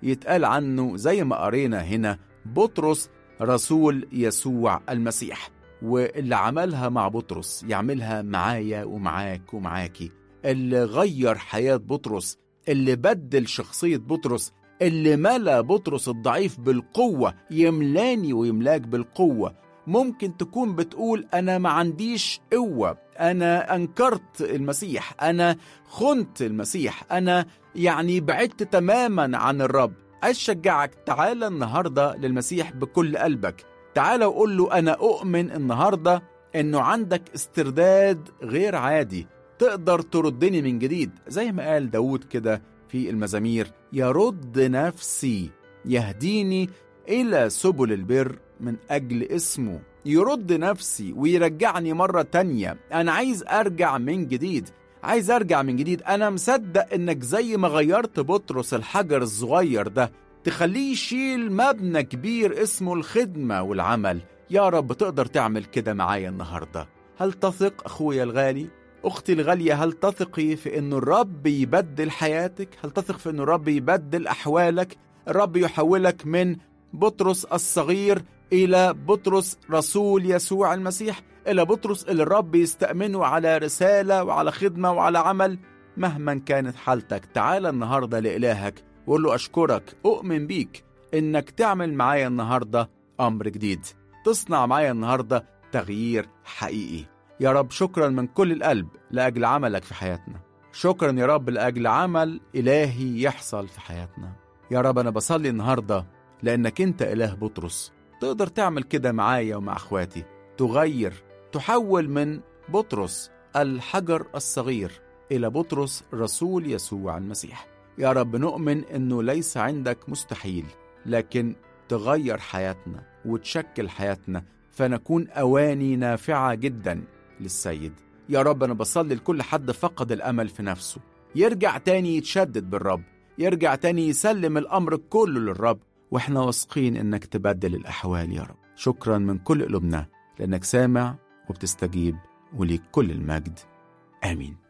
يتقال عنه زي ما قرينا هنا بطرس رسول يسوع المسيح واللي عملها مع بطرس يعملها معايا ومعاك ومعاكي اللي غير حياة بطرس اللي بدل شخصية بطرس اللي ملا بطرس الضعيف بالقوة يملاني ويملاك بالقوة ممكن تكون بتقول أنا ما عنديش قوة أنا أنكرت المسيح أنا خنت المسيح أنا يعني بعدت تماما عن الرب عايز أشجعك تعالى النهاردة للمسيح بكل قلبك تعالى وقول له أنا أؤمن النهاردة إنه عندك استرداد غير عادي تقدر تردني من جديد زي ما قال داود كده في المزامير يرد نفسي يهديني إلى سبل البر من أجل اسمه يرد نفسي ويرجعني مرة تانية أنا عايز أرجع من جديد عايز أرجع من جديد أنا مصدق إنك زي ما غيرت بطرس الحجر الصغير ده تخليه يشيل مبنى كبير اسمه الخدمة والعمل يا رب تقدر تعمل كده معايا النهاردة هل تثق أخويا الغالي؟ أختي الغالية هل تثقي في أن الرب يبدل حياتك؟ هل تثق في أن الرب يبدل أحوالك؟ الرب يحولك من بطرس الصغير إلى بطرس رسول يسوع المسيح إلى بطرس اللي الرب يستأمنه على رسالة وعلى خدمة وعلى عمل مهما كانت حالتك تعال النهاردة لإلهك وقول له أشكرك أؤمن بيك إنك تعمل معايا النهاردة أمر جديد تصنع معايا النهاردة تغيير حقيقي يا رب شكرا من كل القلب لأجل عملك في حياتنا شكرا يا رب لأجل عمل إلهي يحصل في حياتنا يا رب أنا بصلي النهاردة لأنك أنت إله بطرس تقدر تعمل كده معايا ومع أخواتي تغير تحول من بطرس الحجر الصغير إلى بطرس رسول يسوع المسيح يا رب نؤمن أنه ليس عندك مستحيل لكن تغير حياتنا وتشكل حياتنا فنكون أواني نافعة جدا للسيد يا رب أنا بصلي لكل حد فقد الأمل في نفسه يرجع تاني يتشدد بالرب يرجع تاني يسلم الأمر كله للرب واحنا واثقين انك تبدل الأحوال يا رب شكرا من كل قلوبنا لأنك سامع وبتستجيب وليك كل المجد آمين